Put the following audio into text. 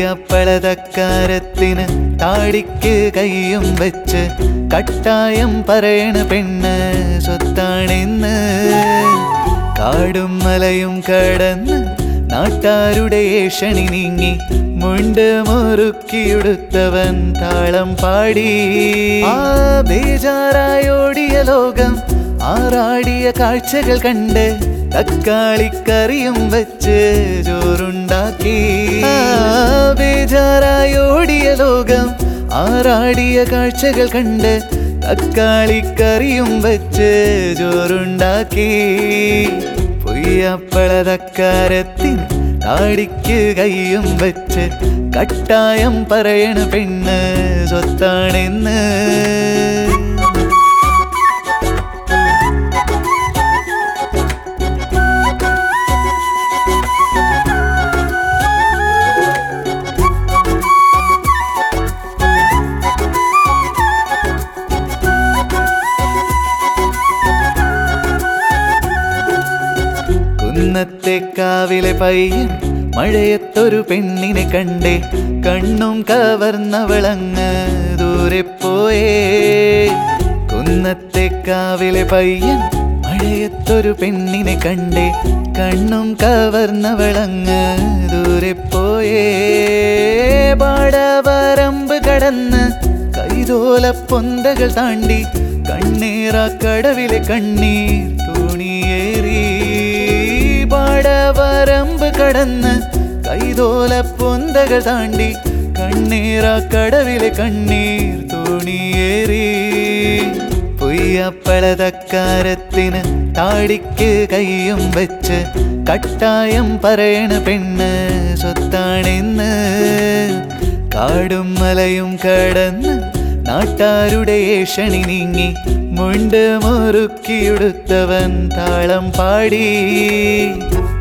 പൊയ്യപ്പളതക്കാരത്തിന് താടിക്ക് കൈയും വെച്ച് കട്ടായം പറയണ പെണ്ണ് സ്വത്താണെന്ന് കാടും മലയും കടന്ന് നാട്ടാരുടെ ഏഷണി നീങ്ങി മുണ്ട് മുറുക്കിയുടുത്തവൻ താളം പാടി ആ ബേജാറായോടിയ ലോകം ആറാടിയ കാഴ്ചകൾ കണ്ട് തക്കാളിക്കറിയും വെച്ച് ചോറുണ്ടാക്കി ആ ബേജാറായോടിയ ലോകം ആറാടിയ കാഴ്ചകൾ കണ്ട് തക്കാളിക്കറിയും വെച്ച് ചോറുണ്ടാക്കി പൊയ്യപ്പളതക്കാരത്തിന് താടിക്ക് കൈയും വെച്ച് കട്ടായം പറയണ പെണ്ണ് സ്വത്താണെന്ന് കുന്നത്തെ കാവിലെ പയ്യൻ മഴയത്തൊരു പെണ്ണിനെ കണ്ടേ കണ്ണും കവർന്നവളങ്ങ് ദൂരെ പോയേ കുന്നത്തെ കാവിലെ പയ്യൻ മഴയത്തൊരു പെണ്ണിനെ കണ്ടേ കണ്ണും കവർന്നവളങ്ങ് ദൂരെ പോയേ പാടവരമ്പ് കടന്ന് കൈതോല പൊന്തകൾ താണ്ടി കണ്ണീറ കടവിലെ കണ്ണീർ തോണിയേറി പാടവരമ്പ് കടന്ന് കൈതോല പൊന്തകൾ താണ്ടി കണ്ണീറ കടവിലെ കണ്ണീർ തോണിയേറി പൊയ്യപ്പളതക്കാരത്തിന് താടിക്ക് കൈയും വെച്ച് കട്ടായം പറയണ പെണ്ണ് സ്വത്താണെന്ന് കാടും മലയും കടന്ന് നാട്ടാരുടെ ഏഷണി നീങ്ങി മുണ്ട് മുറുക്കിയുടുത്തവൻ താളം പാടി